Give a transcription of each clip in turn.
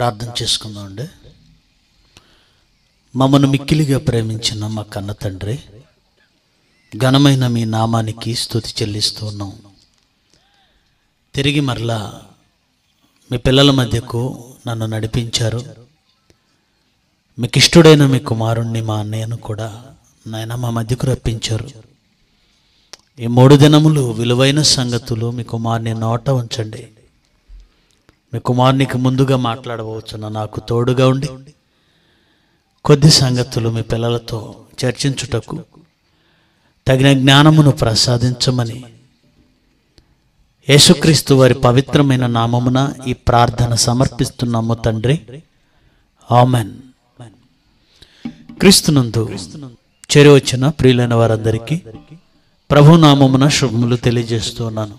ప్రార్థన చేసుకుందాం అండి మమ్మను మిక్కిలిగా ప్రేమించిన మా కన్న తండ్రి ఘనమైన మీ నామానికి స్తుతి చెల్లిస్తూ ఉన్నాం తిరిగి మరలా మీ పిల్లల మధ్యకు నన్ను నడిపించారు మీకు ఇష్టడైన మీ కుమారుణ్ణి మా అన్నయ్యను కూడా నాయన మా మధ్యకు రప్పించారు ఈ మూడు దినములు విలువైన సంగతులు మీ కుమారుని నోట ఉంచండి మీ కుమారునికి ముందుగా మాట్లాడవచ్చున నాకు తోడుగా ఉండి కొద్ది సంగతులు మీ పిల్లలతో చర్చించుటకు తగిన జ్ఞానమును ప్రసాదించమని యేసుక్రీస్తు వారి పవిత్రమైన నామమున ఈ ప్రార్థన సమర్పిస్తున్నాము తండ్రి ఆమెన్ క్రీస్తునందు చేరి వచ్చిన ప్రియులైన వారందరికీ ప్రభునామమున శుభములు తెలియజేస్తున్నాను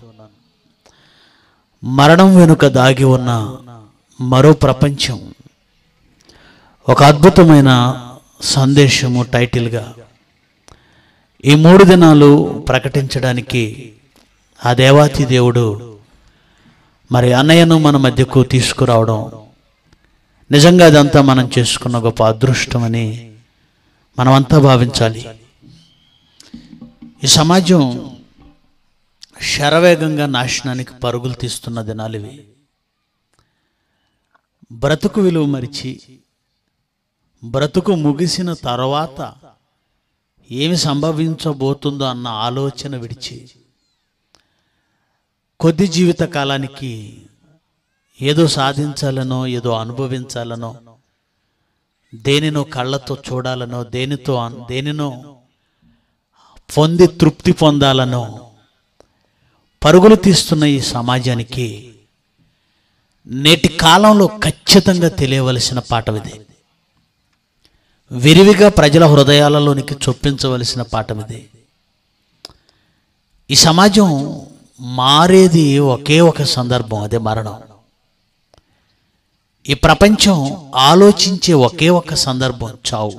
మరణం వెనుక దాగి ఉన్న మరో ప్రపంచం ఒక అద్భుతమైన సందేశము టైటిల్గా ఈ మూడు దినాలు ప్రకటించడానికి ఆ దేవాతి దేవుడు మరి అన్నయ్యను మన మధ్యకు తీసుకురావడం నిజంగా అదంతా మనం చేసుకున్న గొప్ప అదృష్టమని మనమంతా భావించాలి ఈ సమాజం శరవేగంగా నాశనానికి పరుగులు తీస్తున్న దినాలు ఇవి బ్రతుకు విలువ మరిచి బ్రతుకు ముగిసిన తర్వాత ఏమి సంభవించబోతుందో అన్న ఆలోచన విడిచి కొద్ది జీవిత కాలానికి ఏదో సాధించాలనో ఏదో అనుభవించాలనో దేనినో కళ్ళతో చూడాలనో దేనితో అన్- దేనినో పొంది తృప్తి పొందాలనో పరుగులు తీస్తున్న ఈ సమాజానికి నేటి కాలంలో ఖచ్చితంగా తెలియవలసిన పాఠమిది విరివిగా ప్రజల హృదయాలలోనికి చొప్పించవలసిన పాఠమిది ఈ సమాజం మారేది ఒకే ఒక సందర్భం అదే మరణం ఈ ప్రపంచం ఆలోచించే ఒకే ఒక సందర్భం చావు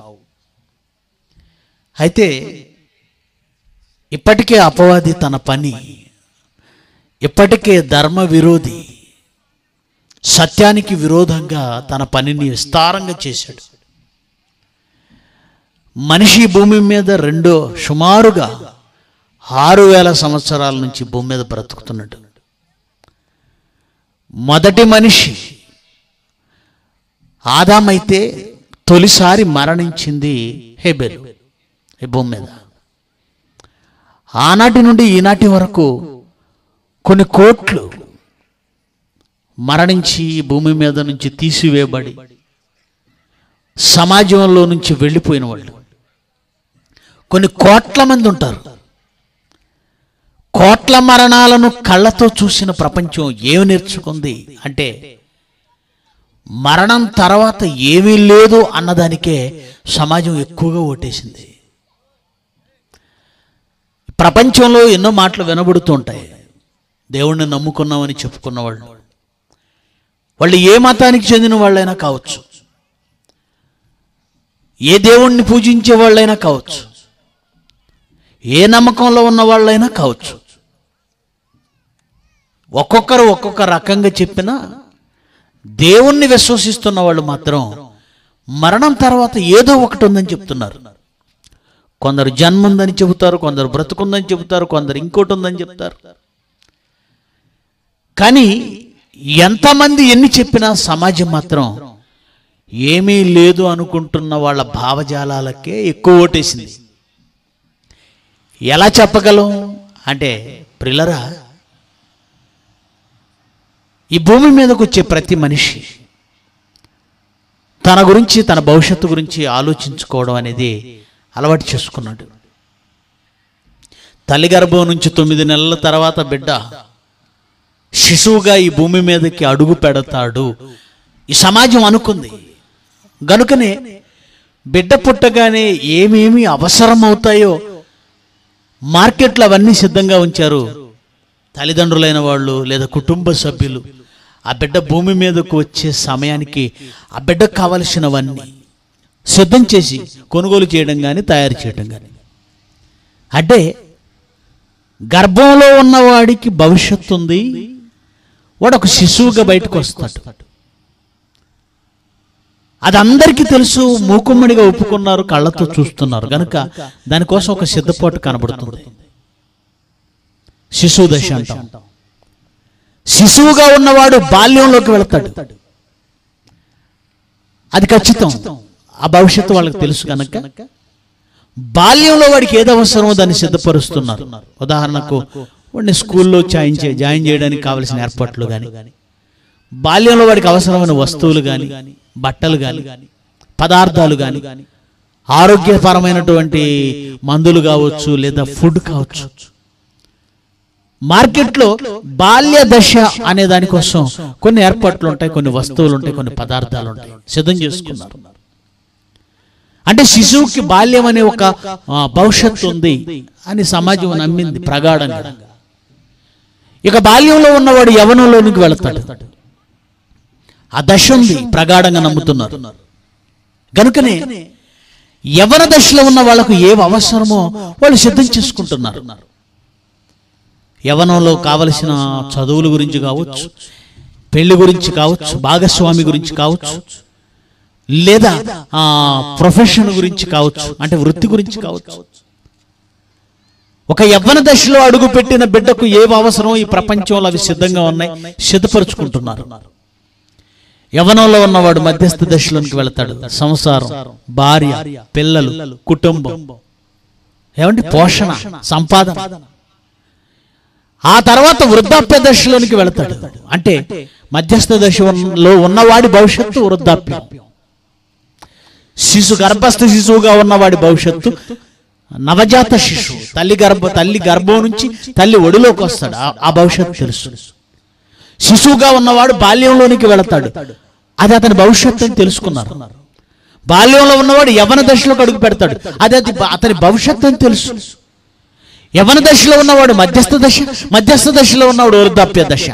అయితే ఇప్పటికే అపవాది తన పని ఇప్పటికే ధర్మ విరోధి సత్యానికి విరోధంగా తన పనిని విస్తారంగా చేశాడు మనిషి ఈ భూమి మీద రెండో సుమారుగా ఆరు వేల సంవత్సరాల నుంచి భూమి మీద బ్రతుకుతున్నాడు మొదటి మనిషి ఆదామైతే తొలిసారి మరణించింది హేబెలు ఈ భూమి మీద ఆనాటి నుండి ఈనాటి వరకు కొన్ని కోట్లు మరణించి ఈ భూమి మీద నుంచి తీసివేయబడి సమాజంలో నుంచి వెళ్ళిపోయిన వాళ్ళు కొన్ని కోట్ల మంది ఉంటారు కోట్ల మరణాలను కళ్ళతో చూసిన ప్రపంచం ఏమి నేర్చుకుంది అంటే మరణం తర్వాత ఏమీ లేదు అన్నదానికే సమాజం ఎక్కువగా ఓటేసింది ప్రపంచంలో ఎన్నో మాటలు వినబడుతూ ఉంటాయి దేవుణ్ణి నమ్ముకున్నామని చెప్పుకున్న వాళ్ళు వాళ్ళు ఏ మతానికి చెందిన వాళ్ళైనా కావచ్చు ఏ దేవుణ్ణి పూజించే వాళ్ళైనా కావచ్చు ఏ నమ్మకంలో ఉన్న వాళ్ళైనా కావచ్చు ఒక్కొక్కరు ఒక్కొక్క రకంగా చెప్పినా దేవుణ్ణి విశ్వసిస్తున్న వాళ్ళు మాత్రం మరణం తర్వాత ఏదో ఒకటి ఉందని చెప్తున్నారు కొందరు జన్మ ఉందని చెబుతారు కొందరు బ్రతుకుందని చెబుతారు కొందరు ఇంకోటి ఉందని చెప్తారు కానీ ఎంతమంది ఎన్ని చెప్పినా సమాజం మాత్రం ఏమీ లేదు అనుకుంటున్న వాళ్ళ భావజాలాలకే ఎక్కువ ఓటేసింది ఎలా చెప్పగలం అంటే ప్రిలరా ఈ భూమి మీదకు వచ్చే ప్రతి మనిషి తన గురించి తన భవిష్యత్తు గురించి ఆలోచించుకోవడం అనేది అలవాటు చేసుకున్నాడు తల్లి గర్భం నుంచి తొమ్మిది నెలల తర్వాత బిడ్డ శిశువుగా ఈ భూమి మీదకి అడుగు పెడతాడు ఈ సమాజం అనుకుంది గనుకనే బిడ్డ పుట్టగానే ఏమేమి అవసరం అవుతాయో మార్కెట్లో అవన్నీ సిద్ధంగా ఉంచారు తల్లిదండ్రులైన వాళ్ళు లేదా కుటుంబ సభ్యులు ఆ బిడ్డ భూమి మీదకు వచ్చే సమయానికి ఆ బిడ్డకు కావలసినవన్నీ సిద్ధం చేసి కొనుగోలు చేయడం కానీ తయారు చేయడం కానీ అంటే గర్భంలో ఉన్నవాడికి భవిష్యత్తు ఉంది వాడు ఒక శిశువుగా బయటకు వస్తాడు అది అందరికీ తెలుసు మూకుమ్మడిగా ఒప్పుకున్నారు కళ్ళతో చూస్తున్నారు గనుక దానికోసం ఒక సిద్ధపాటు కనబడుతుంది శిశువు దశ అంటాం శిశువుగా ఉన్నవాడు బాల్యంలోకి వెళతాడు అది ఖచ్చితం ఆ భవిష్యత్తు వాళ్ళకి తెలుసు కనుక బాల్యంలో వాడికి ఏది అవసరమో దాన్ని సిద్ధపరుస్తున్నారు ఉదాహరణకు వాడిని స్కూల్లో జాయిన్ చే జాయిన్ చేయడానికి కావలసిన ఏర్పాట్లు కానీ బాల్యంలో వాడికి అవసరమైన వస్తువులు కానీ బట్టలు కానీ పదార్థాలు కానీ ఆరోగ్యపరమైనటువంటి మందులు కావచ్చు లేదా ఫుడ్ కావచ్చు మార్కెట్లో బాల్య దశ అనే దానికోసం కొన్ని ఏర్పాట్లు ఉంటాయి కొన్ని వస్తువులు ఉంటాయి కొన్ని పదార్థాలు ఉంటాయి సిద్ధం చేసుకున్నారు అంటే శిశువుకి బాల్యం అనే ఒక ఆ, భవిష్యత్తు ఉంది అని సమాజం నమ్మింది ప్రగాఢంగా ఇక బాల్యంలో ఉన్నవాడు యవనంలోనికి వెళతాడు ఆ దశ ఉంది ప్రగాఢంగా నమ్ముతున్నారు గనుకనే యవన దశలో ఉన్న వాళ్ళకు ఏవి అవసరమో వాళ్ళు సిద్ధం చేసుకుంటున్నారు యవనంలో కావలసిన చదువుల గురించి కావచ్చు పెళ్లి గురించి కావచ్చు భాగస్వామి గురించి కావచ్చు లేదా ఆ ప్రొఫెషన్ గురించి కావచ్చు అంటే వృత్తి గురించి కావచ్చు ఒక యవ్వన దశలో అడుగు పెట్టిన బిడ్డకు ఏవి అవసరమో ఈ ప్రపంచంలో అవి సిద్ధంగా ఉన్నాయి సిద్ధపరుచుకుంటున్నారు యవనంలో ఉన్నవాడు మధ్యస్థ దశలోనికి వెళతాడు సంసారం భార్య పిల్లలు కుటుంబం ఏమంటే పోషణ సంపాదన ఆ తర్వాత వృద్ధాప్య దశలోనికి వెళతాడు అంటే మధ్యస్థ దశలో ఉన్నవాడి భవిష్యత్తు వృద్ధాప్యం శిశు గర్భస్థ శిశువుగా ఉన్నవాడి భవిష్యత్తు నవజాత శిశువు తల్లి గర్భ తల్లి గర్భం నుంచి తల్లి ఒడిలోకి వస్తాడు ఆ- ఆ భవిష్యత్తు తెలుసు శిశువుగా ఉన్నవాడు బాల్యంలోనికి వెళతాడు అది అతని భవిష్యత్తు అని తెలుసుకున్నారు బాల్యంలో ఉన్నవాడు యవన దశలోకి అడుగు పెడతాడు అది అది బ- అతని భవిష్యత్తు అని తెలుసు యవన దశలో ఉన్నవాడు మధ్యస్థ దశ మధ్యస్థ దశలో ఉన్నవాడు వృద్ధాప్య దశ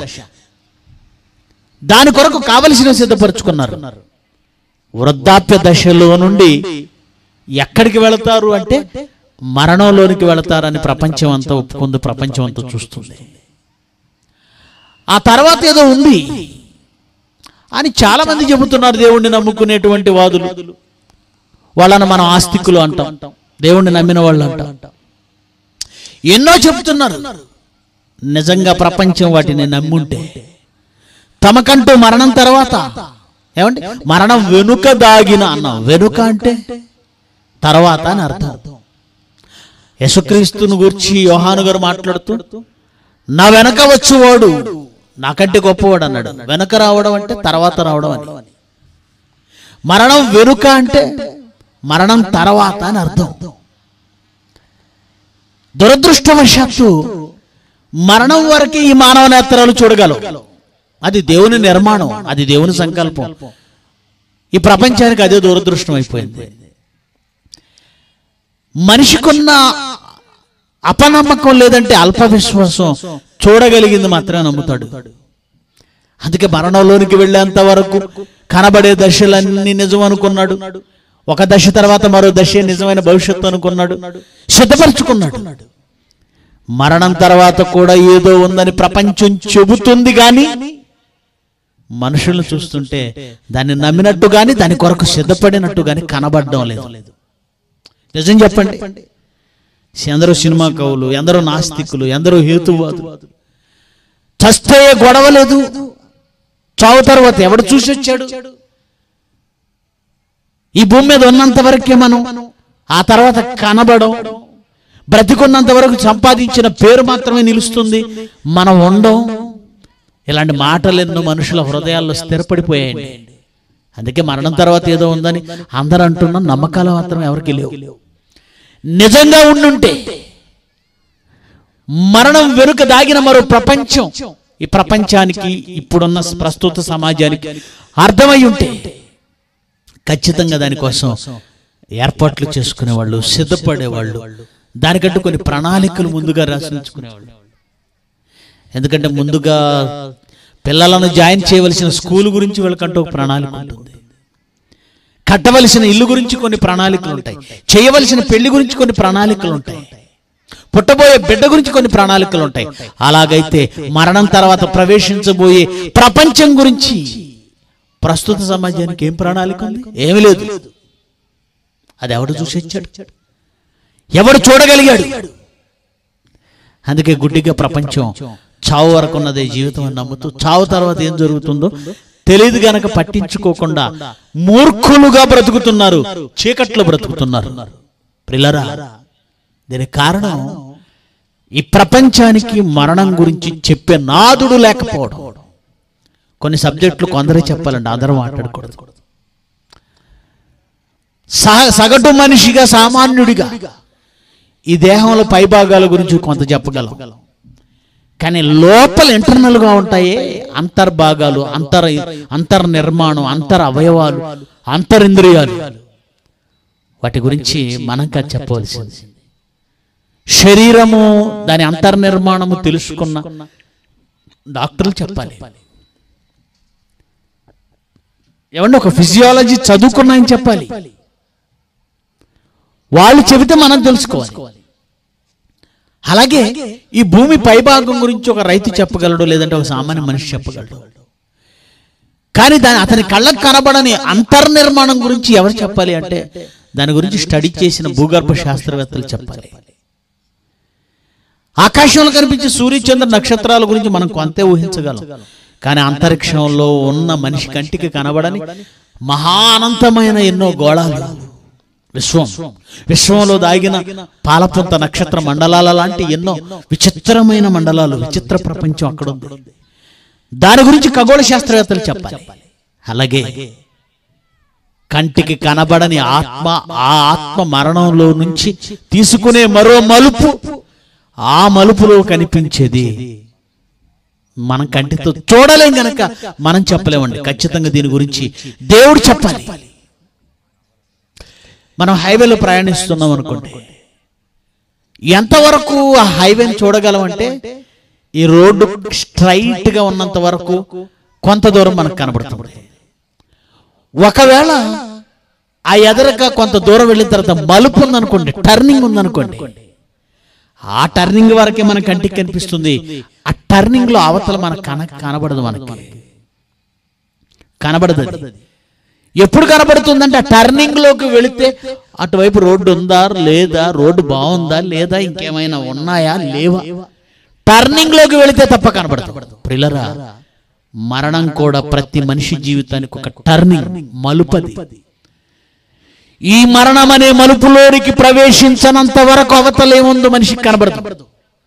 దాని కొరకు కావలసిన సిద్ధపరుచుకున్నారు వృద్ధాప్య దశలో నుండి ఎక్కడికి వెళతారు అంటే మరణంలోనికి వెళతారని ప్రపంచం అంతా ఒప్పుకుంది ప్రపంచం అంతా చూస్తుంది ఆ తర్వాత ఏదో ఉంది అని చాలా మంది చెబుతున్నారు దేవుణ్ణి నమ్ముకునేటువంటి వాదులు వాళ్ళని మనం ఆస్తికులు అంటాం దేవుణ్ణి నమ్మిన వాళ్ళు అంటాం ఎన్నో చెబుతున్నారు నిజంగా ప్రపంచం వాటిని నమ్ముంటే తమకంటూ మరణం తర్వాత ఏమండి మరణం వెనుక దాగిన అన్నాం వెనుక అంటే తర్వాత అని అర్థం యేసుక్రీస్తుని గురించి యోహాను గారు మాట్లాడుతూ నా వెనక వచ్చేవాడు నాకంటే గొప్పవాడు అన్నాడు వెనక రావడం అంటే తర్వాత రావడం అని మరణం వెనుక అంటే మరణం తర్వాత అని అర్థం దురదృష్టవశాత్తు మరణం వరకే ఈ మానవ నేత్రాలు చూడగలవు అది దేవుని నిర్మాణం అది దేవుని సంకల్పం ఈ ప్రపంచానికి అదే దురదృష్టం అయిపోయింది మనిషికున్న అపనమ్మకం లేదంటే అల్ప విశ్వాసం చూడగలిగింది మాత్రమే నమ్ముతాడు అందుకే మరణంలోనికి వెళ్ళేంత వరకు కనబడే దశలన్నీ నిజం అనుకున్నాడు ఒక దశ తర్వాత మరో దశ నిజమైన భవిష్యత్తు అనుకున్నాడు సిద్ధపరచుకున్నాడు మరణం తర్వాత కూడా ఏదో ఉందని ప్రపంచం చెబుతుంది కానీ మనుషులను చూస్తుంటే దాన్ని నమ్మినట్టు గాని దాని కొరకు సిద్ధపడినట్టు గాని కనబడడం లేదు నిజం చెప్పండి ఎందరో సినిమా కవులు ఎందరో నాస్తికులు ఎందరో హేతువాదులు చస్తే గొడవ లేదు చావు తర్వాత ఎవడు చూసి వచ్చాడు ఈ భూమి మీద ఉన్నంత వరకే మనం ఆ తర్వాత కనబడం బ్రతికున్నంత వరకు సంపాదించిన పేరు మాత్రమే నిలుస్తుంది మనం ఉండం ఇలాంటి మాటలు ఎన్నో మనుషుల హృదయాల్లో స్థిరపడిపోయాయండి అందుకే మరణం తర్వాత ఏదో ఉందని అందరూ అంటున్న నమ్మకాలు మాత్రం ఎవరికి లేవు నిజంగా ఉండుంటే మరణం వెనుక దాగిన మరో ప్రపంచం ఈ ప్రపంచానికి ఇప్పుడున్న ప్రస్తుత సమాజానికి అర్థమై ఉంటే ఖచ్చితంగా దానికోసం ఏర్పాట్లు చేసుకునేవాళ్ళు సిద్ధపడేవాళ్ళు దానికంటూ కొన్ని ప్రణాళికలు ముందుగా రాసించుకునేవాళ్ళు ఎందుకంటే ముందుగా పిల్లలను జాయిన్ చేయవలసిన స్కూల్ గురించి వీళ్ళకంటూ ఒక ప్రణాళిక ఉంటుంది కట్టవలసిన ఇల్లు గురించి కొన్ని ప్రణాళికలు ఉంటాయి చేయవలసిన పెళ్లి గురించి కొన్ని ప్రణాళికలు ఉంటాయి పుట్టబోయే బిడ్డ గురించి కొన్ని ప్రణాళికలు ఉంటాయి అలాగైతే మరణం తర్వాత ప్రవేశించబోయే ప్రపంచం గురించి ప్రస్తుత సమాజానికి ఏం ప్రణాళిక ఉంది ఏమీ లేదు అది ఎవడు చూసి వచ్చాడు ఎవడు చూడగలిగాడు అందుకే గుడ్డిగా ప్రపంచం చావు వరకు ఉన్నదే జీవితం అని నమ్ముతూ చావు తర్వాత ఏం జరుగుతుందో తెలియదు గనక పట్టించుకోకుండా మూర్ఖులుగా బ్రతుకుతున్నారు చీకట్లో బ్రతుకుతున్నారు ప్రిలరా దీనికి కారణం ఈ ప్రపంచానికి మరణం గురించి చెప్పే నాదుడు లేకపోవడం కొన్ని సబ్జెక్టులు కొందరే చెప్పాలండి అందరూ మాట్లాడకూడదు సహ- సగటు మనిషిగా సామాన్యుడిగా ఈ దేహంలో పైభాగాల గురించి కొంత చెప్పగలం కానీ లోపల internal గా ఉంటాయి అంతర్భాగాలు అంతర్ అంతర్నిర్మాణం అంతర్ అవయవాలు అంతరింద్రియాలు వాటి గురించి మనం కాదు చెప్పవలసింది శరీరము దాని అంతర్నిర్మాణము తెలుసుకున్న డాక్టర్లు చెప్పాలి ఏమంటే ఒక ఫిజియాలజీ చదువుకున్నాయని చెప్పాలి వాళ్ళు చెబితే మనం తెలుసుకోవాలి అలాగే ఈ భూమి పైభాగం గురించి ఒక రైతు చెప్పగలడు లేదంటే ఒక సామాన్య మనిషి చెప్పగలడు కానీ దాని అతని కళ్ళకు కనబడని అంతర్నిర్మాణం గురించి ఎవరు చెప్పాలి అంటే దాని గురించి స్టడీ చేసిన భూగర్భ శాస్త్రవేత్తలు చెప్పాలి ఆకాశంలో కనిపించే సూర్యచంద్ర నక్షత్రాల గురించి మనం కొంతే ఊహించగలం కానీ అంతరిక్షంలో ఉన్న మనిషి కంటికి కనబడని మహా అనంతమైన ఎన్నో గోళాలు విశ్వం విశ్వంలో దాగిన పాలపుంత నక్షత్ర మండలాల లాంటి ఎన్నో విచిత్రమైన మండలాలు విచిత్ర ప్రపంచం అక్కడ ఉంది దాని గురించి ఖగోళ శాస్త్రవేత్తలు చెప్పాలి అలాగే కంటికి కనబడని ఆత్మ ఆ ఆత్మ మరణంలో నుంచి తీసుకునే మరో మలుపు ఆ మలుపులో కనిపించేది మనం కంటితో చూడలేం గనక మనం చెప్పలేమండి ఖచ్చితంగా దీని గురించి దేవుడు చెప్పాలి మనం హైవేలో ప్రయాణిస్తున్నాం అనుకోండి ఎంతవరకు ఆ హైవేని చూడగలమంటే ఈ రోడ్డు స్ట్రైట్ గా ఉన్నంత వరకు కొంత దూరం మనకు కనబడుతుంది ఒకవేళ ఆ ఎదరక కొంత దూరం వెళ్ళిన తర్వాత మలుపు ఉందనుకోండి టర్నింగ్ ఉందనుకోండి ఆ టర్నింగ్ వరకే మన కంటికి కనిపిస్తుంది ఆ టర్నింగ్ లో అవతల మనకు కన కనబడదు మనకి కనబడదు అది. ఎప్పుడు కనబడుతుందంటే ఆ టర్నింగ్ లోకి వెళితే అటువైపు రోడ్డు ఉందా లేదా రోడ్డు బాగుందా లేదా ఇంకేమైనా ఉన్నాయా లేవా టర్నింగ్ లోకి వెళితే తప్ప కనబడదు ప్రిలరా మరణం కూడా ప్రతి మనిషి జీవితానికి ఒక టర్నింగ్ మలుపది ఈ మరణం అనే మలుపులోనికి ప్రవేశించనంత వరకు అవతలేముందో మనిషికి కనబడదు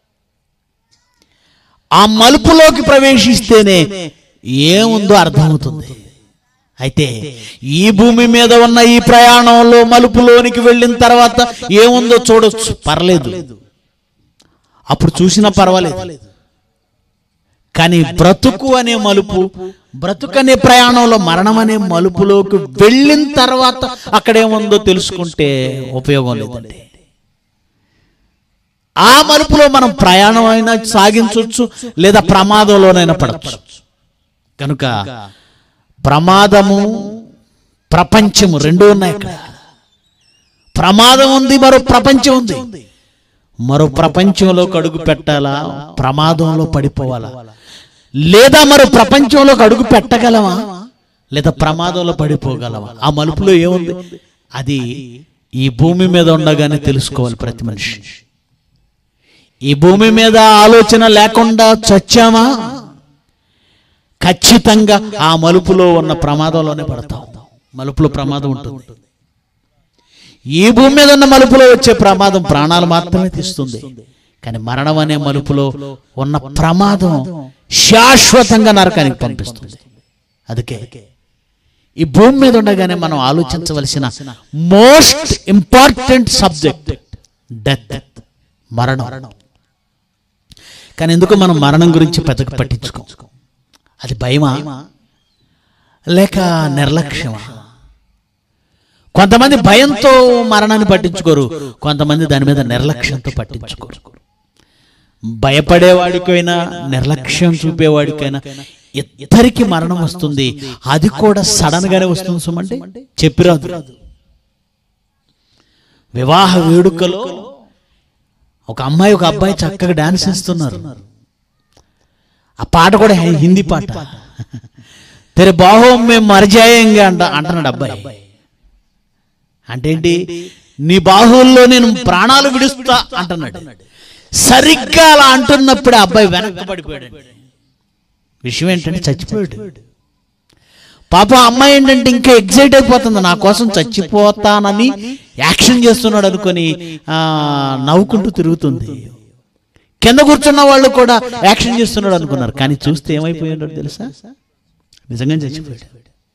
ఆ మలుపులోకి ప్రవేశిస్తేనే ఏముందో అర్థమవుతుంది అయితే ఈ భూమి మీద ఉన్న ఈ ప్రయాణంలో మలుపులోనికి వెళ్ళిన తర్వాత ఏముందో చూడొచ్చు పర్లేదు అప్పుడు చూసినా పర్వాలేదు కానీ బ్రతుకు అనే మలుపు బ్రతుకు అనే ప్రయాణంలో మరణం అనే మలుపులోకి వెళ్ళిన తర్వాత అక్కడేముందో తెలుసుకుంటే ఉపయోగం లేదండి ఆ మలుపులో మనం ప్రయాణం అయినా సాగించవచ్చు లేదా ప్రమాదంలోనైనా పడవచ్చు కనుక ప్రమాదము ప్రపంచము రెండు ఉన్నాయి ఇక్కడ ప్రమాదం ఉంది మరో ప్రపంచం ఉంది మరో ప్రపంచంలో అడుగు పెట్టాలా ప్రమాదంలో పడిపోవాలా లేదా మరో ప్రపంచంలో అడుగు పెట్టగలమా లేదా ప్రమాదంలో పడిపోగలమా ఆ మలుపులో ఏముంది అది ఈ భూమి మీద ఉండగానే తెలుసుకోవాలి ప్రతి మనిషి ఈ భూమి మీద ఆలోచన లేకుండా చచ్చామా ఖచ్చితంగా ఆ మలుపులో ఉన్న ప్రమాదంలోనే పడతాం మలుపులో ప్రమాదం ఉంటుంది ఈ భూమి మీద ఉన్న మలుపులో వచ్చే ప్రమాదం ప్రాణాలు మాత్రమే తీస్తుంది కానీ మరణం అనే మలుపులో ఉన్న ప్రమాదం శాశ్వతంగా నరకానికి పంపిస్తుంది అందుకే ఈ భూమి మీద ఉండగానే మనం ఆలోచించవలసిన మోస్ట్ ఇంపార్టెంట్ సబ్జెక్ట్ డెత్ మరణం కానీ ఎందుకు మనం మరణం గురించి పెద్దగా పట్టించుకోం అది భయమా లేక నిర్లక్ష్యమా కొంతమంది భయంతో మరణాన్ని పట్టించుకోరు కొంతమంది దాని మీద నిర్లక్ష్యంతో పట్టించుకోరు భయపడేవాడికైనా నిర్లక్ష్యం చూపేవాడికైనా ఇద్దరికి మరణం వస్తుంది అది కూడా సడన్ గానే వస్తుంది సుమంటే చెప్పిరాదు వివాహ వేడుకలో ఒక అమ్మాయి ఒక అబ్బాయి చక్కగా డాన్స్ చేస్తున్నారు ఆ పాట కూడా హి- హిందీ పాట తెరే బాహోం మేము మరజాయంగా అంట అంటున్నాడు అబ్బాయి అంటే ఏంటి నీ బాహువుల్లో నేను ప్రాణాలు విడుస్తా అంటున్నాడు సరిగ్గా అలా అంటున్నప్పుడు ఆ అబ్బాయి వెనక్కి పడిపోయాడు విషయం ఏంటంటే చచ్చిపోయాడు పాప అమ్మాయి ఏంటంటే ఇంకా ఎగ్జైట్ అయిపోతుంది నా కోసం చచ్చిపోతానని యాక్షన్ చేస్తున్నాడు అనుకొని ఆ, నవ్వుకుంటూ తిరుగుతుంది కింద కూర్చున్న వాళ్ళు కూడా యాక్షన్ చేస్తున్నాడు అనుకున్నారు కానీ చూస్తే ఏమైపోయాడో తెలుసా నిజంగా చచ్చిపోయాడు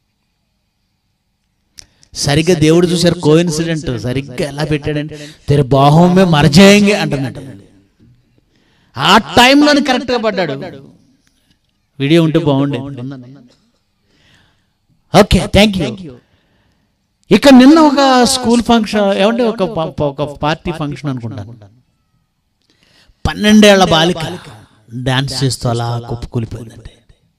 సరిగ్గా దేవుడు చూసారు కోఇన్సిడెంట్ సరిగ్గా ఎలా పెట్టాడంటే తెర బాహోమే మరజేయంగే అంటున్నాడు ఆ టైంలోనే కరెక్ట్గా పడ్డాడు వీడియో ఉంటే బాగుండే ఓకే థ్యాంక్ యూ ఇక నిన్న ఒక స్కూల్ ఫంక్షన్ ఏమంటే ఒక ప- ప- ఒక పార్టీ ఫంక్షన్ అనుకుంటాను పన్నెండేళ్ల బాలిక డాన్స్ చేస్తూ అలా కుప్పకూలిపోయిందండి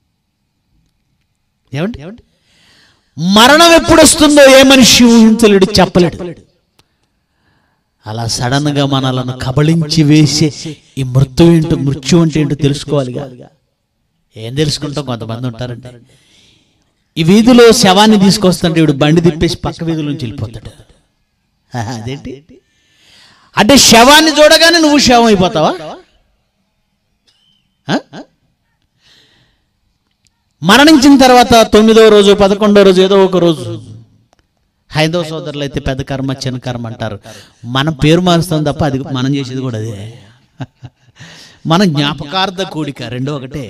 ఏమండి మరణం ఎప్పుడు వస్తుందో ఏ మనిషి ఊహించలేడు చెప్పలేడు అలా సడన్ గా మనలను కబళించి వేసే ఈ మృత్యు ఏంటో మృత్యు అంటే ఏంటో తెలుసుకోవాలిగా ఏం తెలుసుకుంటాం కొంతమంది ఉంటారండి ఈ వీధిలో శవాన్ని తీసుకొస్తుంటే వీడు బండి తిప్పేసి పక్క వీధుల నుంచి వెళ్ళిపోతాడు ఆహా, అదేంటి అంటే శవాన్ని చూడగానే నువ్వు శవం అయిపోతావా ఆ? మరణించిన తర్వాత తొమ్మిదో రోజు పదకొండో రోజు ఏదో ఒక రోజు హైందవ సోదరులు అయితే పెద్ద కర్మ చిన్న కర్మ అంటారు మనం పేరు మారుస్తాం తప్ప అది మనం చేసేది కూడా అదే మన జ్ఞాపకార్థ కూడిక రెండో ఒకటే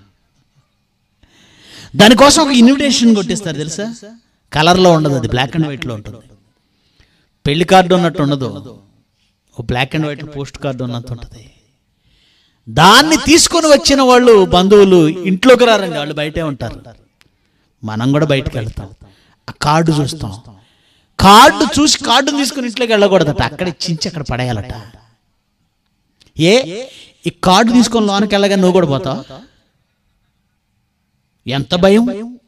దానికోసం ఒక ఇన్విటేషన్ కొట్టిస్తారు తెలుసా కలర్లో ఉండదు అది బ్లాక్ అండ్ వైట్లో ఉంటుంది పెళ్లి కార్డు ఉన్నట్టు ఉండదు ఓ black and white post card ఉన్నట్టు ఉంటుంది దాన్ని తీసుకొని వచ్చిన వాళ్ళు బంధువులు ఇంట్లోకి రారండి వాళ్ళు బయటే ఉంటారు మనం కూడా బయటకు వెళ్తాం ఆ కార్డు చూస్తాం కార్డు చూసి కార్డును తీసుకుని ఇంట్లోకి వెళ్ళకూడదట అక్కడ చించి అక్కడ పడేయాలట ఏ ఈ కార్డు తీసుకొని లోనికి వెళ్ళగా నువ్వు కూడా పోతావు ఎంత భయం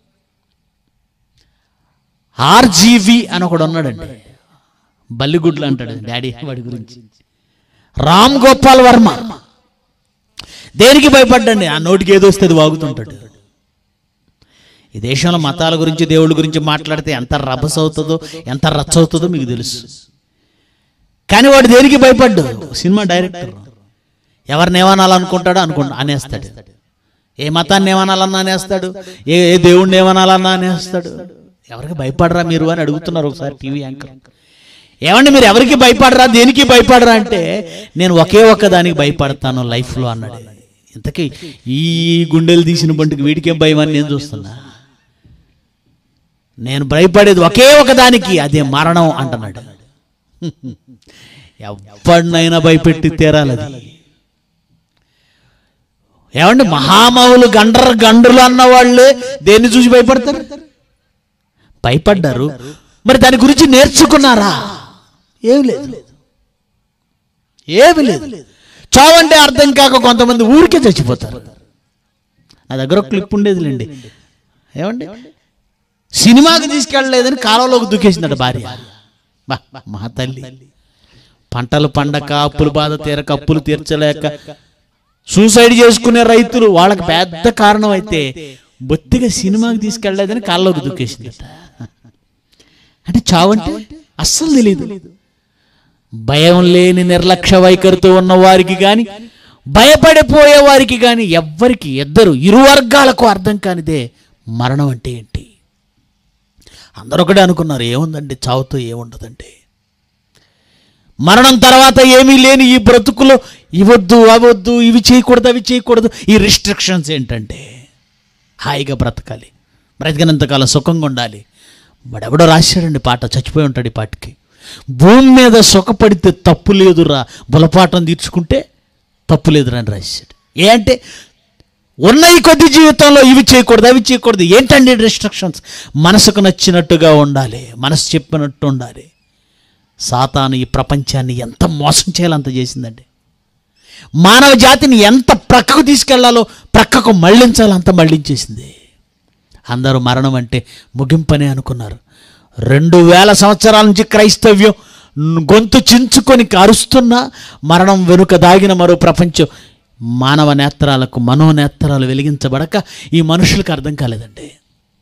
ఆర్జీవి అని ఒకడు ఉన్నాడండి బల్లిగుడ్లు అంటాడు డాడీ వాడి గురించి రామ్ గోపాల్ వర్మ దేనికి భయపడ్డండి ఆ నోటికి ఏదో వస్తే అది వాగుతుంటాడు ఈ దేశంలో మతాల గురించి దేవుళ్ళ గురించి మాట్లాడితే ఎంత రభస అవుతుందో ఎంత రచ్చ అవుతుందో మీకు తెలుసు కానీ వాడు దేనికి భయపడ్డు సినిమా డైరెక్టర్ ఎవరిని ఏమనాలనుకుంటాడో అనుకుంటా అనేస్తాడు ఏ మతాన్ని ఏమనాలన్నా అనేస్తాడు ఏ ఏ దేవుణ్ణి ఏమనాలన్నా అనేస్తాడు ఎవరికి భయపడరా మీరు అని అడుగుతున్నారు ఒకసారి టీవీ యాంకర్ ఏమండి మీరు ఎవరికి భయపడరా దేనికి భయపడరా అంటే నేను ఒకే ఒక్క దానికి భయపడతాను లైఫ్లో అన్నాడు ఇంతకీ ఈ గుండెలు తీసిన బంటికి వీడికేం భయం అని నేను చూస్తున్నా నేను భయపడేది ఒకే ఒక దానికి అదే మరణం అంటున్నాడు ఎవరినైనా భయపెట్టి తీరాలి అది ఏమండి మహామహులు గండ్ర గండ్రులు అన్న వాళ్ళే దేన్ని చూసి భయపడతారు భయపడ్డారు మరి దాని గురించి నేర్చుకున్నారా ఏమి లేదు ఏమి లేదు చావంటే అర్థం కాక కొంతమంది ఊరికే చచ్చిపోతారు నా దగ్గర ఒక క్లిప్ ఉండేదిలేండి ఏమండి సినిమాకి తీసుకెళ్ళలేదని కాలంలోకి దూకేసిందట భార్య బా, మా తల్లి పంటలు పండక అప్పులు బాధ తీరక అప్పులు తీర్చలేక సూసైడ్ చేసుకునే రైతులు వాళ్ళకి పెద్ద కారణం అయితే బొత్తిగా సినిమాకి తీసుకెళ్ళలేదని కాళ్ళలోకి దూకేసిందట అంటే చావంటే అస్సలు తెలియదు భయం లేని నిర్లక్ష్య వైఖరితో ఉన్న వారికి కానీ భయపడిపోయే వారికి కానీ ఎవ్వరికి ఇద్దరు ఇరు వర్గాలకు అర్థం కానిదే మరణం అంటే ఏంటి అందరూ ఒకటే అనుకున్నారు ఏముందండి చావుతో ఏముండదండి మరణం తర్వాత ఏమీ లేని ఈ బ్రతుకులో ఇవద్దు అవద్దు ఇవి చేయకూడదు అవి చేయకూడదు ఈ రిస్ట్రిక్షన్స్ ఏంటంటే హాయిగా బ్రతకాలి బ్రతికినంతకాలం సుఖంగా ఉండాలి వాడెవడో రాశాడండి పాట చచ్చిపోయి ఉంటాడు ఈ పాటకి భూమి మీద సుఖపడితే తప్పు లేదురా బులపాటం తీర్చుకుంటే తప్పు లేదురా అని రాశాడు ఏ అంటే ఉన్న ఈ కొద్ది జీవితంలో ఇవి చేయకూడదు అవి చేయకూడదు ఏంటండి రిస్ట్రిక్షన్స్ మనసుకు నచ్చినట్టుగా ఉండాలి మనసు చెప్పినట్టు ఉండాలి సాతాను ఈ ప్రపంచాన్ని ఎంత మోసం చేయాలంత చేసిందండి మానవ జాతిని ఎంత ప్రక్కకు తీసుకెళ్లాలో ప్రక్కకు మళ్ళించాలో అంత మళ్ళించేసింది అందరూ మరణం అంటే ముగింపనే అనుకున్నారు రెండు వేల సంవత్సరాల నుంచి క్రైస్తవ్యం గొంతు చించుకొని అరుస్తున్న మరణం వెనుక దాగిన మరో ప్రపంచం మానవ నేత్రాలకు మనోనేత్రాలు వెలిగించబడక ఈ మనుషులకు అర్థం కాలేదండి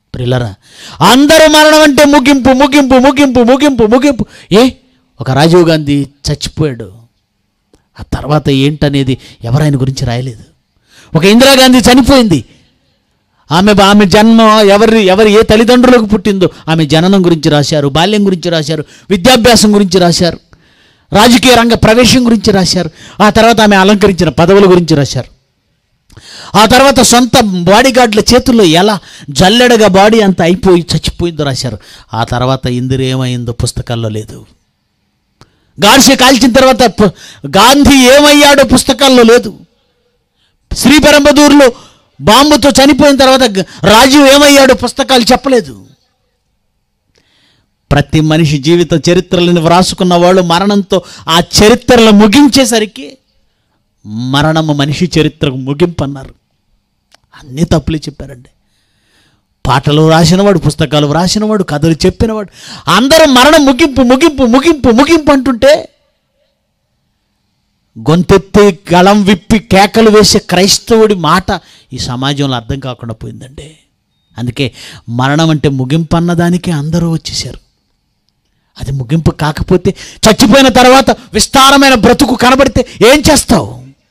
ప్రిల్లరా అందరూ మరణం అంటే ముగింపు ముగింపు ముగింపు ముగింపు ముగింపు ఏ ఒక రాజీవ్ గాంధీ చచ్చిపోయాడు ఆ తర్వాత ఏంటనేది ఎవరు ఆయన గురించి రాయలేదు ఒక ఇందిరాగాంధీ చనిపోయింది ఆమె ఆమె జన్మ ఎవరి ఎవరి ఏ తల్లిదండ్రులకు పుట్టిందో ఆమె జననం గురించి రాశారు బాల్యం గురించి రాశారు విద్యాభ్యాసం గురించి రాశారు రాజకీయ రంగ ప్రవేశం గురించి రాశారు ఆ తర్వాత ఆమె అలంకరించిన పదవుల గురించి రాశారు ఆ తర్వాత సొంత బాడీగార్డుల చేతుల్లో ఎలా జల్లెడగా బాడీ అంతా అయిపోయి చచ్చిపోయిందో రాశారు ఆ తర్వాత ఇందిర ఏమైందో పుస్తకాల్లో లేదు గాడ్సే కాల్చిన తర్వాత పు- గాంధీ ఏమయ్యాడో పుస్తకాల్లో లేదు శ్రీపెరంబదూరులో బాంబుతో చనిపోయిన తర్వాత గ- రాజీవ్ ఏమయ్యాడో పుస్తకాలు చెప్పలేదు ప్రతి మనిషి జీవిత చరిత్రలను వ్రాసుకున్న వాళ్ళు మరణంతో ఆ చరిత్రలు ముగించేసరికి మరణము మనిషి చరిత్రకు ముగింపు అన్నారు అన్నీ తప్పులే చెప్పారండి పాటలు రాసినవాడు పుస్తకాలు రాసినవాడు కథలు చెప్పినవాడు అందరూ మరణం ముగింపు ముగింపు ముగింపు ముగింపు అంటుంటే గొంతెత్తి గళం విప్పి కేకలు వేసే క్రైస్తవుడి మాట ఈ సమాజంలో అర్థం కాకుండా పోయిందండి అందుకే మరణం అంటే ముగింపు అన్నదానికే అందరూ వచ్చేసారు అది ముగింపు కాకపోతే చచ్చిపోయిన తర్వాత విస్తారమైన బ్రతుకు కనబడితే ఏం చేస్తావు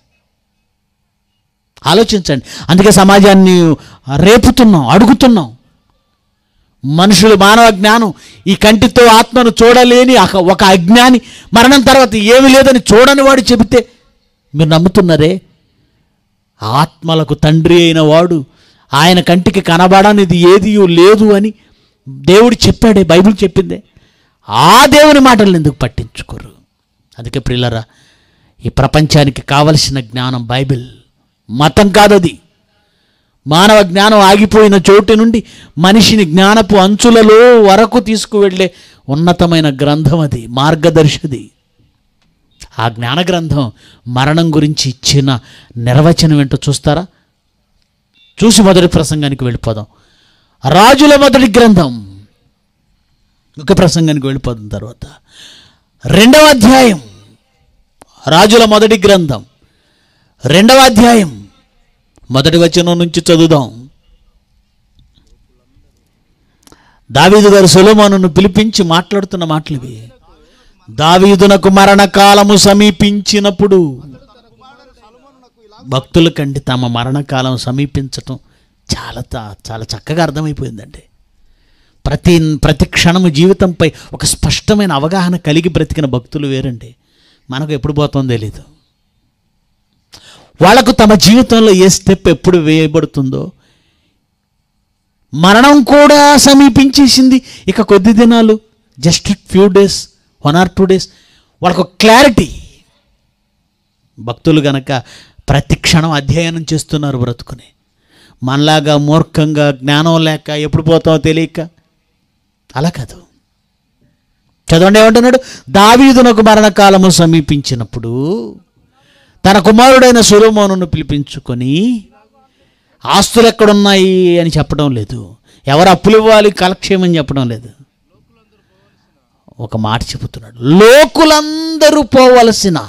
ఆలోచించండి అందుకే సమాజాన్ని రేపుతున్నాం అడుగుతున్నాం మనుషులు మానవ జ్ఞానం ఈ కంటితో ఆత్మను చూడలేని ఒక- ఒక అజ్ఞాని మరణం తర్వాత ఏమీ లేదని చూడని వాడు చెబితే మీరు నమ్ముతున్నారే ఆత్మలకు తండ్రి అయిన వాడు ఆయన కంటికి కనబడనిది ఏది లేదు అని దేవుడు చెప్పాడే బైబిల్ చెప్పిందే ఆ దేవుని మాటలను ఎందుకు పట్టించుకోరు అందుకే ప్రిల్లరా ఈ ప్రపంచానికి కావలసిన జ్ఞానం బైబిల్ మతం కాదది మానవ జ్ఞానం ఆగిపోయిన చోటు నుండి మనిషిని జ్ఞానపు అంచులలో వరకు తీసుకువెళ్ళే ఉన్నతమైన గ్రంథం అది మార్గదర్శిది ఆ జ్ఞాన గ్రంథం మరణం గురించి ఇచ్చిన నిర్వచనం ఏంటో చూస్తారా చూసి మొదటి ప్రసంగానికి వెళ్ళిపోదాం రాజుల మొదటి గ్రంథం ఒక ప్రసంగానికి వెళ్ళిపోదాం తర్వాత రెండవ అధ్యాయం రాజుల మొదటి గ్రంథం రెండవ అధ్యాయం మొదటి వచనం నుంచి చదువుదాం దావీదు గారు సొలొమోనును పిలిపించి మాట్లాడుతున్న మాటలు ఇవి దావీదునకు మరణకాలము సమీపించినప్పుడు భక్తుల కండి తమ మరణకాలం సమీపించటం చాలా త- చాలా చక్కగా అర్థమైపోయిందండి ప్రతి ప్రతి క్షణము జీవితంపై ఒక స్పష్టమైన అవగాహన కలిగి బ్రతికిన భక్తులు వేరండి మనకు ఎప్పుడు పోతుందో తెలీదు వాళ్ళకు తమ జీవితంలో ఏ స్టెప్ ఎప్పుడు వేయబడుతుందో మరణం కూడా సమీపించేసింది ఇక కొద్ది దినాలు just few days one or two days వాళ్ళకు క్లారిటీ భక్తులు గనక ప్రతి క్షణం అధ్యయనం చేస్తున్నారు బ్రతుకుని మనలాగా మూర్ఖంగా జ్ఞానం లేక ఎప్పుడు పోతామో తెలియక అలా కాదు చదవండి ఏమంటున్నాడు దావీదునకు మరణకాలము సమీపించినప్పుడు తన కుమారుడైన సులోమోనును పిలిపించుకొని ఆస్తులు ఎక్కడున్నాయి అని చెప్పడం లేదు ఎవరు అప్పులు ఇవ్వాలి కలక్షేమని చెప్పడం లేదు ఒక మాట చెబుతున్నాడు లోకులందరూ పోవలసిన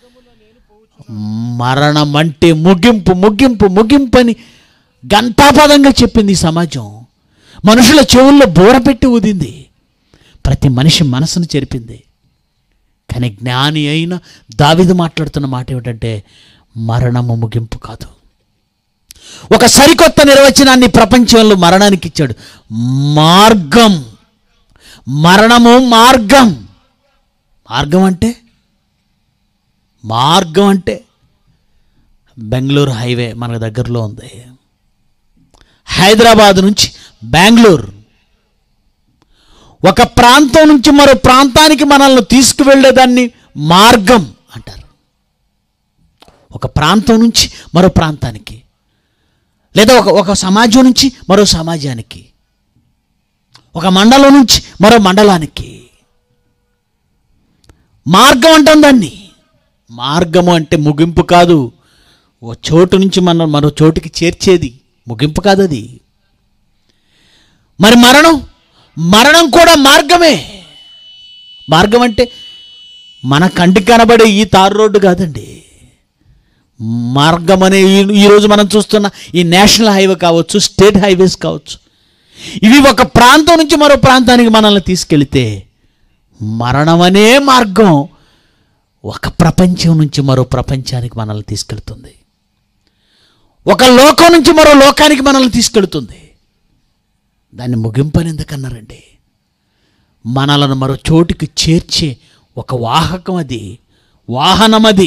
మరణం అంటే ముగింపు ముగింపు ముగింపు అని గంటాపదంగా చెప్పింది ఈ సమాజం మనుషుల చెవుల్లో బోర పెట్టి ఊదింది ప్రతి మనిషి మనసును చెరిపింది కానీ జ్ఞాని అయిన దావిదు మాట్లాడుతున్న మాట ఏమిటంటే మరణము ముగింపు కాదు ఒక సరికొత్త నిర్వచనాన్ని ప్రపంచంలో మరణానికి ఇచ్చాడు మార్గం మరణము మార్గం మార్గం అంటే మార్గం అంటే బెంగళూరు హైవే మన దగ్గరలో ఉంది హైదరాబాద్ నుంచి బెంగళూరు ఒక ప్రాంతం నుంచి మరో ప్రాంతానికి మనల్ని తీసుకువెళ్ళేదాన్ని మార్గం అంటారు ఒక ప్రాంతం నుంచి మరో ప్రాంతానికి లేదా ఒక ఒక సమాజం నుంచి మరో సమాజానికి ఒక మండలం నుంచి మరో మండలానికి మార్గం అంటాం దాన్ని మార్గము అంటే ముగింపు కాదు ఓ చోటు నుంచి మనం మరో చోటుకి చేర్చేది ముగింపు కాదు అది మరి మరణం మరణం కూడా మార్గమే మార్గం అంటే మన కంటికి కనబడే ఈ తారు రోడ్డు కాదండి మార్గం అనే ఈ- ఈరోజు మనం చూస్తున్న ఈ నేషనల్ హైవే కావచ్చు స్టేట్ హైవేస్ కావచ్చు ఇవి ఒక ప్రాంతం నుంచి మరో ప్రాంతానికి మనల్ని తీసుకెళితే మరణం అనే మార్గం ఒక ప్రపంచం నుంచి మరో ప్రపంచానికి మనల్ని తీసుకెళ్తుంది ఒక లోకం నుంచి మరో లోకానికి మనల్ని తీసుకెళ్తుంది దాన్ని ముగింపని ఎందుకన్నారండి మనలను మరో చోటుకి చేర్చే ఒక వాహకం అది వాహనం అది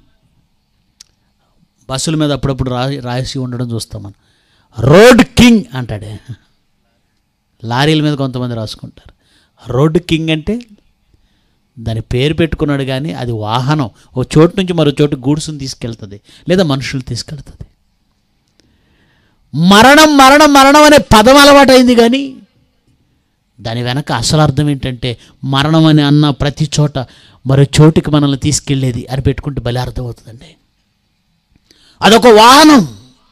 బస్సుల మీద అప్పుడప్పుడు రా రాసి ఉండడం చూస్తాం మనం రోడ్ కింగ్ అంటాడే లారీల మీద కొంతమంది రాసుకుంటారు రోడ్ కింగ్ అంటే దాని పేరు పెట్టుకున్నాడు కానీ అది వాహనం ఓ చోటు నుంచి మరో చోటు గూడ్స్ని తీసుకెళ్తుంది లేదా మనుషులు తీసుకెళ్తుంది మరణం మరణం మరణం అనే పదం అలవాటైంది కానీ దాని వెనక అసలు అర్థం ఏంటంటే మరణం అని అన్న ప్రతి చోట మరో చోటుకి మనల్ని తీసుకెళ్ళేది అని పెట్టుకుంటే బలి అర్థమవుతుందండి అదొక వాహనం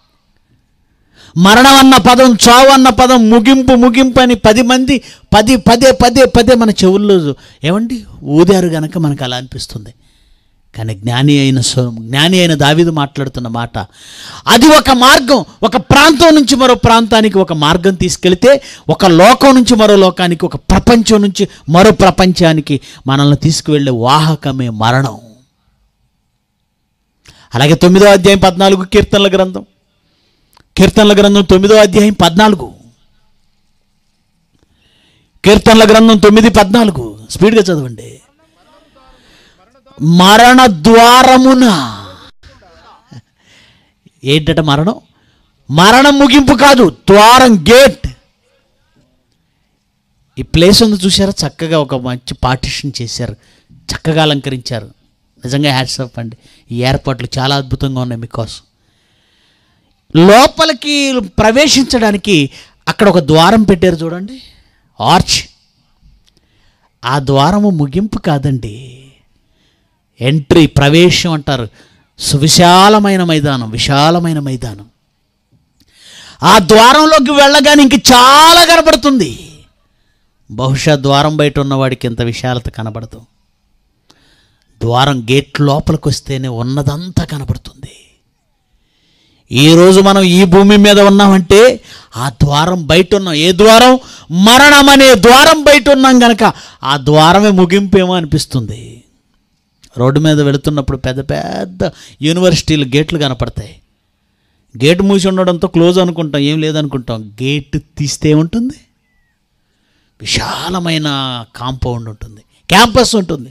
మరణం అన్న పదం చావు అన్న పదం ముగింపు ముగింపు అని పది మంది పది పదే పదే పదే మన చెవుల్లో ఏమండి ఊదారు గనక మనకు అలా అనిపిస్తుంది కానీ జ్ఞాని అయిన స్వ- జ్ఞాని అయిన దావీదు మాట్లాడుతున్న మాట అది ఒక మార్గం ఒక ప్రాంతం నుంచి మరో ప్రాంతానికి ఒక మార్గం తీసుకెళ్తే ఒక లోకం నుంచి మరో లోకానికి ఒక ప్రపంచం నుంచి మరో ప్రపంచానికి మనల్ని తీసుకువెళ్ళే వాహకమే మరణం అలాగే తొమ్మిదో అధ్యాయం పద్నాలుగు కీర్తనల గ్రంథం కీర్తనల గ్రంథం తొమ్మిదో అధ్యాయం పద్నాలుగు కీర్తనల గ్రంథం తొమ్మిది పద్నాలుగు స్పీడ్గా చదవండి మరణ ద్వారమున ఏంటట మరణం మరణం ముగింపు కాదు ద్వారం గేట్ ఈ ప్లేస్ ఉంది చూసారా చక్కగా ఒక మంచి పార్టిషన్ చేశారు చక్కగా అలంకరించారు నిజంగా హ్యాట్సప్ అండి ఈ ఏర్పాట్లు చాలా అద్భుతంగా ఉన్నాయి మీకోసం లోపలికి ప్రవేశించడానికి అక్కడ ఒక ద్వారం పెట్టారు చూడండి ఆర్చ్ ఆ ద్వారము ముగింపు కాదండి ఎంట్రీ ప్రవేశం అంటారు సువిశాలమైన మైదానం విశాలమైన మైదానం ఆ ద్వారంలోకి వెళ్ళగానే ఇంక చాలా కనబడుతుంది బహుశా ద్వారం బయట ఉన్నవాడికి ఇంత విశాలత కనబడదు ద్వారం గేట్ లోపలికి వస్తేనే ఉన్నదంతా కనబడుతుంది ఈరోజు మనం ఈ భూమి మీద ఉన్నామంటే ఆ ద్వారం బయట ఉన్నాం ఏ ద్వారం మరణం అనే ద్వారం బయట ఉన్నాం గనక ఆ ద్వారమే ముగింపేమో అనిపిస్తుంది రోడ్డు మీద వెళుతున్నప్పుడు పెద్ద పెద్ద యూనివర్సిటీలు గేట్లు కనపడతాయి గేట్ మూసి ఉండడంతో క్లోజ్ అనుకుంటాం ఏం లేదనుకుంటాం గేట్ తీస్తే ఉంటుంది విశాలమైన కాంపౌండ్ ఉంటుంది క్యాంపస్ ఉంటుంది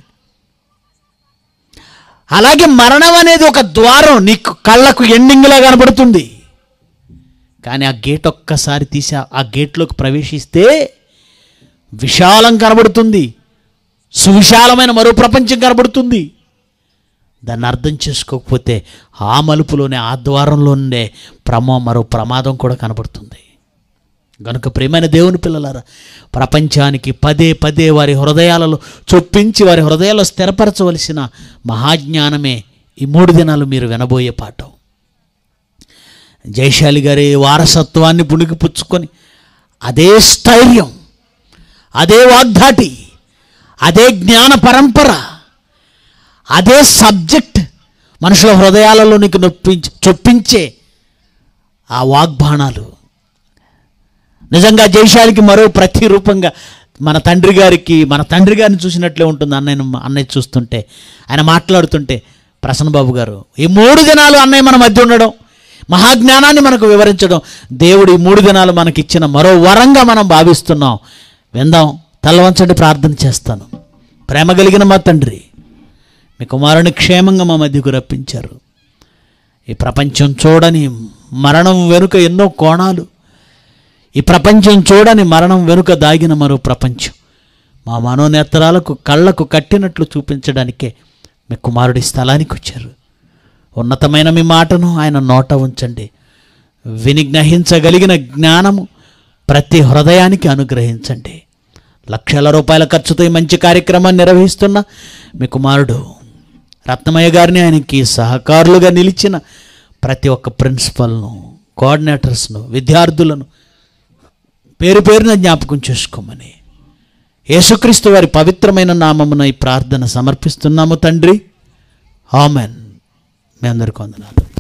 అలాగే మరణం అనేది ఒక ద్వారం నీకు కళ్ళకు ఎండింగ్లా కనబడుతుంది కానీ ఆ గేట్ ఒక్కసారి తీసి ఆ- ఆ గేట్లోకి ప్రవేశిస్తే విశాలం కనబడుతుంది సువిశాలమైన మరో ప్రపంచం కనబడుతుంది దాన్ని అర్థం చేసుకోకపోతే ఆ మలుపులోనే ఆ ద్వారంలోనే ప్రమో మరో ప్రమాదం కూడా కనబడుతుంది గనుక ప్రేమైన దేవుని పిల్లలారా ప్రపంచానికి పదే పదే వారి హృదయాలలో చొప్పించి వారి హృదయాల్లో స్థిరపరచవలసిన మహాజ్ఞానమే ఈ మూడు దినాలు మీరు వినబోయే పాఠం జయశాలి గారి వారసత్వాన్ని పుణికిపుచ్చుకొని అదే స్థైర్యం అదే వాగ్దాటి అదే జ్ఞాన పరంపర అదే సబ్జెక్ట్ మనుషుల హృదయాలలో నీకు నొప్పించి చొప్పించే ఆ వాగ్బాణాలు నిజంగా జైశాలికి మరో ప్రతిరూపంగా మన తండ్రి గారికి మన తండ్రి గారిని చూసినట్లే ఉంటుంది అన్నయ్య అన్నయ్య చూస్తుంటే ఆయన మాట్లాడుతుంటే ప్రసన్న బాబు గారు ఈ మూడు దినాలు అన్నయ్య మన మధ్య ఉండడం మహాజ్ఞానాన్ని మనకు వివరించడం దేవుడు ఈ మూడు దినాలు మనకి ఇచ్చిన మరో వరంగా మనం భావిస్తున్నాం విందాం తలవంచండి ప్రార్థన చేస్తాను ప్రేమ కలిగిన మా తండ్రి మీ కుమారుని క్షేమంగా మా మధ్యకు రప్పించారు ఈ ప్రపంచం చూడని మరణం వెనుక ఎన్నో కోణాలు ఈ ప్రపంచం చూడని మరణం వెనుక దాగిన మరో ప్రపంచం మా మనోనేత్రాలకు కళ్ళకు కట్టినట్లు చూపించడానికే మీ కుమారుడి స్థలానికి వచ్చారు ఉన్నతమైన మీ మాటను ఆయన నోట ఉంచండి విని గ్రహించగలిగిన జ్ఞానము ప్రతి హృదయానికి అనుగ్రహించండి లక్షల రూపాయల ఖర్చుతో ఈ మంచి కార్యక్రమాన్ని నిర్వహిస్తున్న మీ కుమారుడు రత్నమయ్య గారిని ఆయనకి సహకారులుగా నిలిచిన ప్రతి ఒక్క ప్రిన్సిపల్ను కోఆర్డినేటర్స్ను విద్యార్థులను పేరు పేరున జ్ఞాపకం చేసుకోమని యేసుక్రీస్తు వారి పవిత్రమైన నామమున ఈ ప్రార్థన సమర్పిస్తున్నాము తండ్రి ఆమెన్ మీ అందరికీ వందనాలు